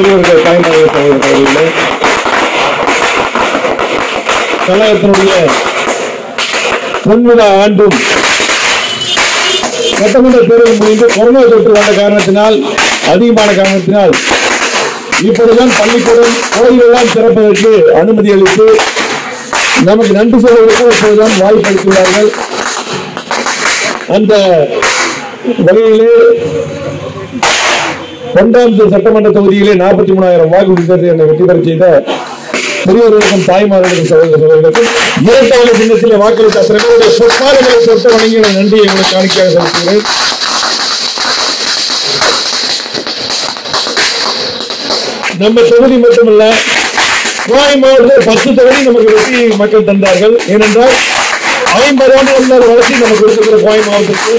தலைவர்கள் தாய்மார்கள் சகோதரர்களே கழகத்தினுடைய பொன்விழா ஆண்டும் சட்டமன்ற தேர்தல் முடிந்து கொரோனா தொற்று வந்த காரணத்தினால் அதிகமான காரணத்தினால் இப்பொழுதுதான் பள்ளிக்கூடம் கோயிலெல்லாம் திறப்பதற்கு அனுமதி அளித்து நமக்கு நன்றி சொல்வதற்கு இப்பொழுதுதான் வாய்ப்பு அளித்துள்ளார்கள் அந்த வகையிலே ஒன்றாம் சட்டமன்ற தொகுதியிலே நாற்பத்தி மூணாயிரம் வாக்கு வித்தியாசத்தை என்னை வெற்றி பெற செய்த பெரியவர்களுக்கும் தாய்மார்களுக்கும் சகோதர சகோதரர்களுக்கும் இரண்டாவது சின்னத்திலே வாக்களித்த அத்தனை பேருடைய பொற்பாடுகளை தொட்ட வணங்கி என நன்றியை உங்களுக்கு காணிக்கையாக செலுத்துகிறேன் நம்ம தொகுதி மட்டுமல்ல கோவை மாவட்டத்தில் பத்து தொகுதி நமக்கு வெற்றி மக்கள் தந்தார்கள் ஏனென்றால் ஐம்பது ஆண்டு இல்லாத வளர்ச்சி நமக்கு இருக்கிற கோவை மாவட்டத்துக்கு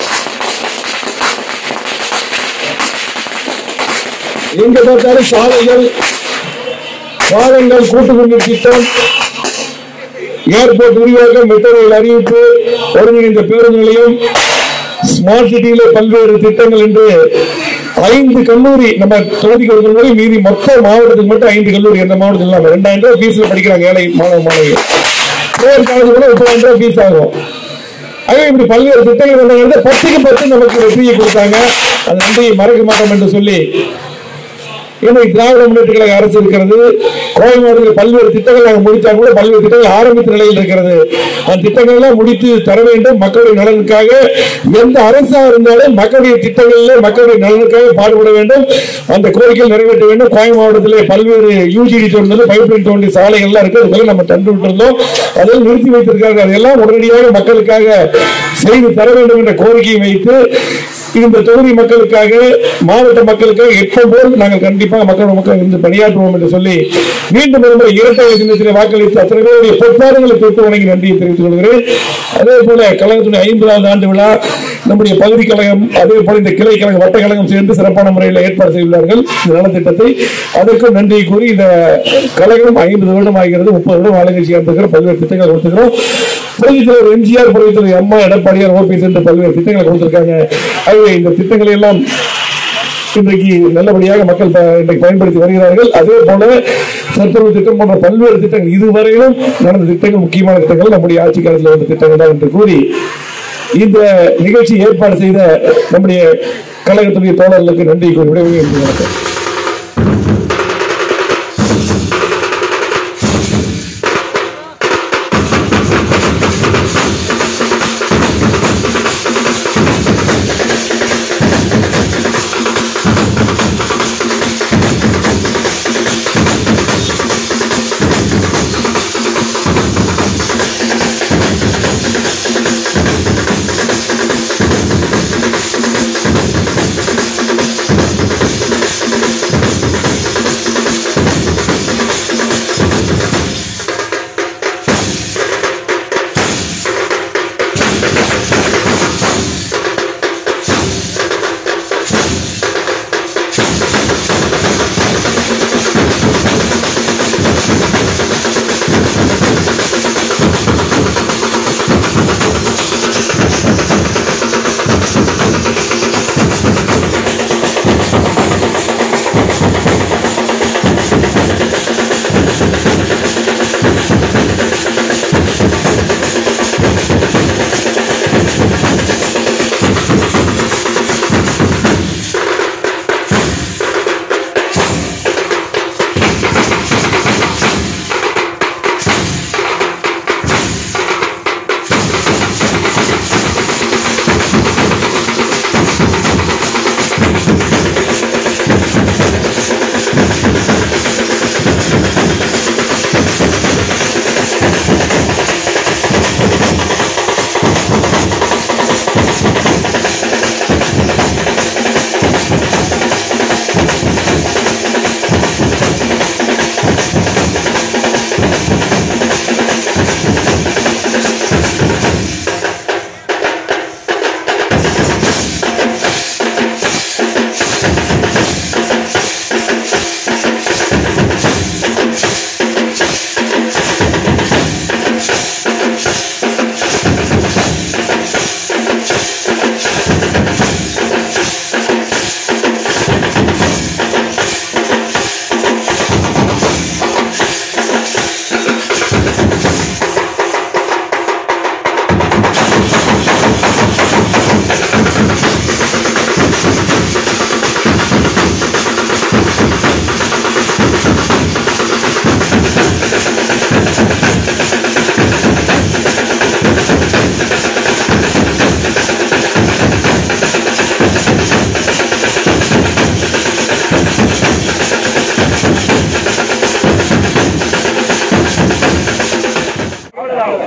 எங்க பார்த்தாலும் சாலைகள் பாலங்கள் கூட்டு குடிநீர் திட்டம் ஏர்போர்ட் விரிவாக்கம் மெட்ரோ ரயில் அறிவிப்பு ஒருங்கிணைந்த பேருந்து நிலையம் ஸ்மார்ட் சிட்டியில பல்வேறு திட்டங்கள் என்று ஐந்து கல்லூரி நம்ம தொகுதிக்கு ஒரு கல்லூரி மீதி மொத்த மாவட்டத்துக்கு மட்டும் ஐந்து கல்லூரி எந்த மாவட்டத்தில் இல்லாம ரெண்டாயிரம் ரூபாய் ஃபீஸ்ல படிக்கிறாங்க ஏழை மாணவ மாணவிகள் பிரைவேட் காலேஜ் கூட முப்பதாயிரம் ரூபாய் ஃபீஸ் ஆகும் ஆகவே இப்படி பல்வேறு திட்டங்கள் வந்தாங்க பத்துக்கு பத்து நமக்கு வெற்றியை கொடுத்தாங்க அந்த நன்றியை மறக்க மாட்டோம் என்று சொல்லி இன்னைக்கு திராவிட முன்னேற்ற கழக அரசு இருக்கிறது கோவை மாவட்டத்தில் பல்வேறு திட்டங்கள் நாங்கள் முடித்தா கூட பல்வேறு திட்டங்கள் ஆரம்பித்த நிலையில் இருக்கிறது அந்த திட்டங்கள் எல்லாம் முடித்து தர வேண்டும் மக்களுடைய நலனுக்காக எந்த அரசாக இருந்தாலும் மக்களுடைய திட்டங்களில் மக்களுடைய நலனுக்காக பாடுபட வேண்டும் அந்த கோரிக்கைகள் நிறைவேற்ற வேண்டும் கோவை மாவட்டத்திலே பல்வேறு யூஜிடி தோன்றது பைப்லைன் தோண்டி சாலைகள்லாம் இருக்கு அதெல்லாம் நம்ம தந்து விட்டிருந்தோம் அதெல்லாம் நிறுத்தி வைத்திருக்காங்க அதெல்லாம் உடனடியாக மக்களுக்காக செய்து தர வேண்டும் என்ற கோரிக்கையை வைத்து இந்த தொகுதி மக்களுக்காக மாவட்ட மக்களுக்காக எப்போ போல் நாங்கள் கண்டிப்பாக மக்கள் மக்கள் இருந்து பணியாற்றுவோம் என்று சொல்லி மீண்டும் ஒரு முறை இரண்டாவது தினத்தில் வாக்களித்து அத்தனை பேருடைய பொற்பாடுகளை தொட்டு வணங்கி நன்றியை தெரிவித்துக் கொள்கிறேன் அதே போல கழகத்துடைய ஐம்பதாவது ஆண்டு விழா நம்முடைய பகுதி கழகம் அதே போல இந்த கிளை கழகம் வட்ட கழகம் சேர்ந்து சிறப்பான முறையில் ஏற்பாடு செய்துள்ளார்கள் இந்த நலத்திட்டத்தை அதற்கும் நன்றியை கூறி இந்த கழகம் ஐம்பது வருடம் ஆகிறது முப்பது வருடம் ஆளுங்கட்சியாக இருக்கிற பல்வேறு திட்டங்களை கொடுத்துக்கிறோம் புரட்சித் தலைவர் எம்ஜிஆர் புரட்சித் தலைவர் அம்மா எடப்பாடியார் ஓபிஎஸ் என்று பல்வேறு திட்டங்களை கொடுத்திருக்காங்க ஆகவே இந்த திட்டங்களை எல்லாம் இன்றைக்கு நல்லபடியாக மக்கள் ப- இன்றைக்கு பயன்படுத்தி வருகிறார்கள் அதே போல சத்துணவு திட்டம் போன்ற பல்வேறு திட்டங்கள் இதுவரையிலும் நடந்த திட்டங்கள் முக்கியமான திட்டங்கள் நம்முடைய ஆட்சி காலத்தில் வந்த திட்டங்கள் தான் என்று கூறி இந்த நிகழ்ச்சி ஏற்பாடு செய்த நம்முடைய கழகத்துடைய தோழர்களுக்கு நன்றி கூறி விடைபெறுகிறேன் வணக்கம்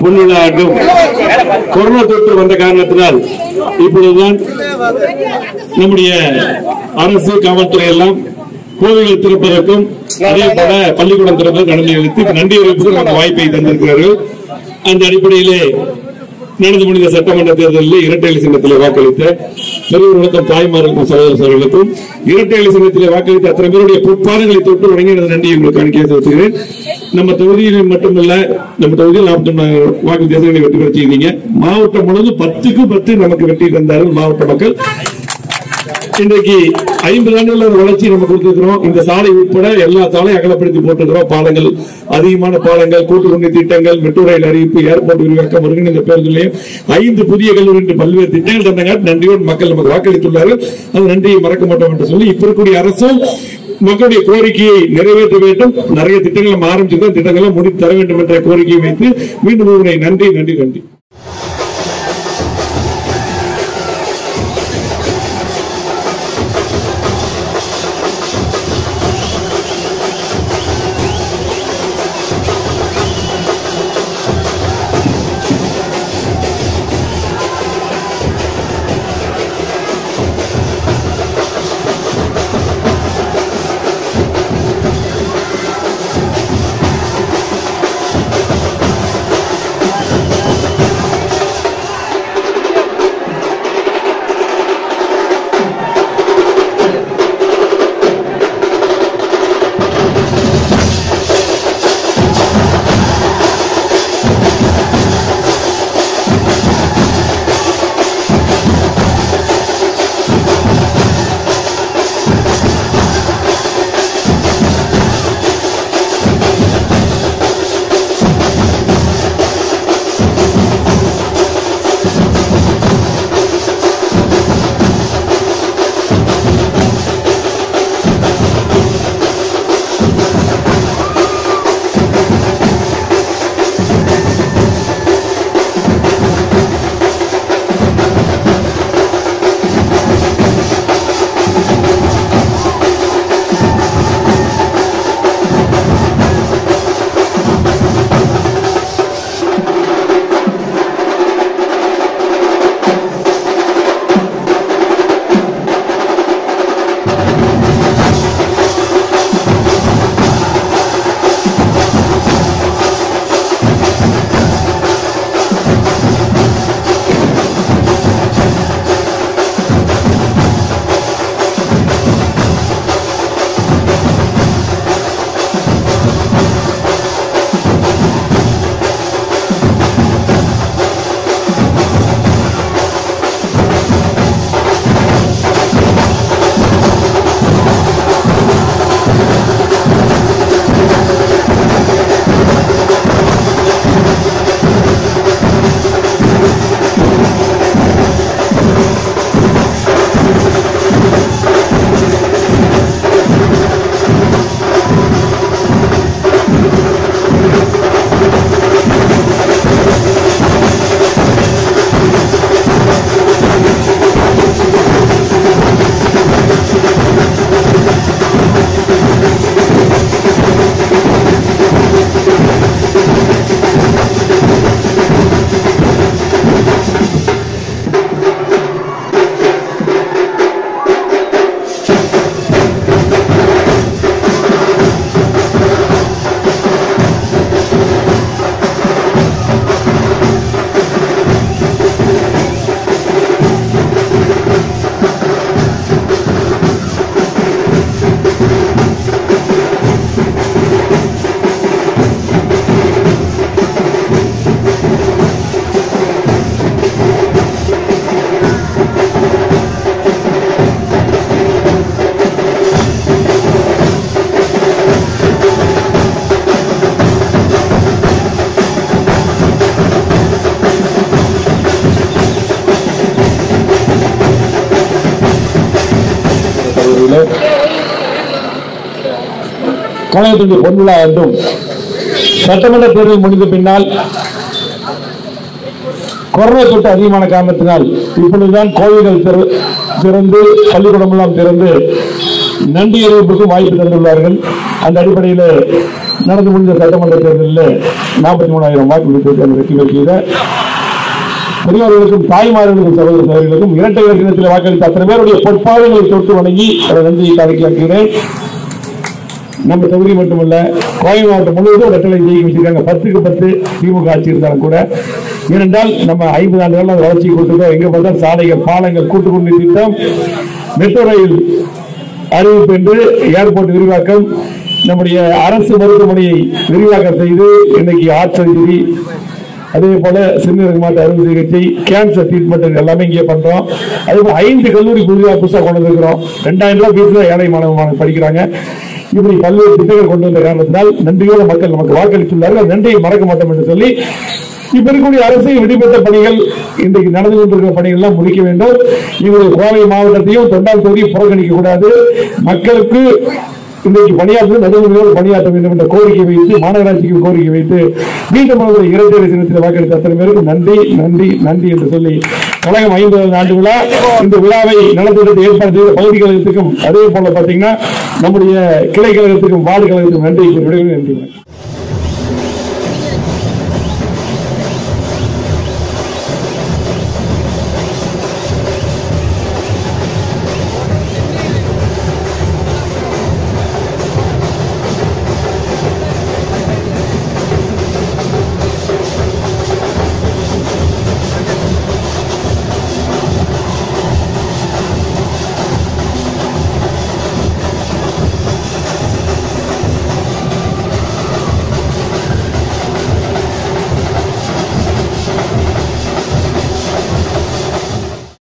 பொன்விழா ஆண்டும் கொரோனா தொற்று வந்த காரணத்தினால் இப்பொழுதுதான் நம்முடைய அரசு காவல்துறை எல்லாம் கோவில்கள் திறப்பதற்கும் அதே போல பள்ளிக்கூடம் திறப்பதற்கு அனுமதி அளித்து நன்றி அறிவிப்புக்கு நமக்கு வாய்ப்பை தந்திருக்கிறார்கள் அந்த அடிப்படையிலே நடந்து முடிந்த சட்டமன்ற தேர்தலில் இரட்டை இலை சின்னத்திலே வாக்களித்த பெரியவர்களுக்கும் தாய்மார்களுக்கும் சகோதர சகோதரர்களுக்கும் இரட்டை இலை சின்னத்திலே வாக்களித்த அத்தனை பேருடைய பொற்பாதங்களை தொட்டு வழங்கி எனது நன்றி உங்களுக்கு காணிக்கையை செலுத்துகிறேன் நம்ம தொகுதியில் மட்டுமல்ல நம்ம தொகுதியில் நாற்பத்தி வாக்கு தேர்தல்களை வெற்றி பெற செய்தீங்க மாவட்டம் முழுவதும் பத்துக்கு பத்து நமக்கு வெற்றி தந்தார்கள் மாவட்ட மக்கள் இன்றைக்கு ஐம்பது ஆண்டுகள் ஒரு வளர்ச்சி நம்ம கொடுத்திருக்கிறோம் இந்த சாலை உட்பட எல்லா சாலையும் அகலப்படுத்தி போட்டிருக்கிறோம் பாலங்கள் அதிகமான பாலங்கள் கூட்டு குடி திட்டங்கள் மெட்ரோ ரயில் அறிவிப்பு ஏர்போர்ட் விரிவாக்கம் ஒருங்கிணைந்த பேருந்து நிலையம் ஐந்து புதிய கல்லூரி என்று பல்வேறு திட்டங்கள் தந்தாங்க நன்றியோடு மக்கள் நமக்கு வாக்களித்துள்ளார்கள் அது நன்றியை மறக்க மாட்டோம் என்று சொல்லி இப்ப இருக்கக்கூடிய அரசும் மக்களுடைய கோரிக்கையை நிறைவேற்ற வேண்டும் நிறைய திட்டங்கள் நம்ம ஆரம்பிச்சிருக்கோம் திட்டங்களை முடித்து தர வேண்டும் என்ற கோரிக்கையை வைத்து மீண்டும் ஒரு முறை நன்றி நன்றி நன்றி பகுதியிலே கலையத்துடைய பொன்விழா என்றும் சட்டமன்ற தேர்தல் முடிந்த பின்னால் கொரோனா தொற்று அதிகமான காரணத்தினால் இப்பொழுதுதான் கோவில்கள் திற- திறந்து பள்ளிக்கூடம் எல்லாம் திறந்து நன்றி அறிவிப்புக்கும் வாய்ப்பு தந்துள்ளார்கள் அந்த அடிப்படையில் நடந்து முடிந்த சட்டமன்ற தேர்தலில் நாற்பத்தி மூணாயிரம் வாக்குகள் பெற்று அந்த வெற்றி பெற்றியதை பெரியவர்களுக்கும் தாய்மார்களுக்கும் சகோதர சகோதரிகளுக்கும் இரட்டை இலக்கியத்தில் வாக்களித்த அத்தனை பேருடைய பொற்பாதங்களை தொட்டு வணங்கி அதை நன்றியை காணிக்கையாக்குகிறேன் நம்ம தொகுதி மட்டுமல்ல கோவை மாவட்டம் முழுவதும் ரெட்டலை ஜெயிக்க வச்சிருக்காங்க பத்துக்கு பத்து திமுக ஆட்சி இருந்தாலும் கூட ஏனென்றால் நம்ம ஐம்பது ஆண்டுகள் அந்த வளர்ச்சி கொடுத்துருக்கோம் எங்க பார்த்தால் சாலைகள் பாலங்கள் கூட்டுக்குடி திட்டம் மெட்ரோ ரயில் அறிவிப்பு என்று ஏர்போர்ட் விரிவாக்கம் நம்முடைய அரசு மருத்துவமனையை விரிவாக்கம் செய்து இன்னைக்கு ஹார்ட் சர்ஜரி அதே போல சிறுநீரக மாற்று அறுவை சிகிச்சை கேன்சர் ட்ரீட்மெண்ட் எல்லாமே இங்கே பண்றோம் அதே போல ஐந்து கல்லூரி புதிதாக புதுசாக கொண்டு வந்திருக்கிறோம் ரெண்டாயிரம் ரூபாய் ஃபீஸ்ல ஏழை மாணவ மாணவர்கள் படிக்கிறாங்க இப்படி பல்வேறு திட்டங்கள் கொண்டு வந்த காரணத்தினால் நன்றியோட மக்கள் நமக்கு வாக்களித்துள்ளார்கள் அந்த நன்றியை மறக்க மாட்டோம் என்று சொல்லி இப்ப இருக்கக்கூடிய அரசு விடுபட்ட பணிகள் இன்றைக்கு நடந்து கொண்டிருக்கிற பணிகள் எல்லாம் முடிக்க வேண்டும் இவர்கள் கோவை மாவட்டத்தையும் தொண்டால் தொகுதியை புறக்கணிக்க கூடாது மக்களுக்கு இன்றைக்கு பணியாற்ற நடுவர்களோடு பணியாற்ற வேண்டும் என்ற கோரிக்கை வைத்து மாநகராட்சிக்கு கோரிக்கை வைத்து மீண்டும் ஒரு இரட்டை தினத்தில் வாக்களித்த அத்தனை பேருக்கும் நன்றி நன்றி நன்றி என்று சொல்லி கழகம் ஐம்பதாவது ஆண்டு விழா இந்த விழாவை நலத்திட்டத்தை ஏற்பாடு செய்த பகுதி கழகத்துக்கும் அதே போல பாத்தீங்கன்னா நம்முடைய கிளை கழகத்துக்கும் வார்டு கழகத்துக்கும் நன்றி கூறி விடைபெறுகிறேன். நன்றி வணக்கம்.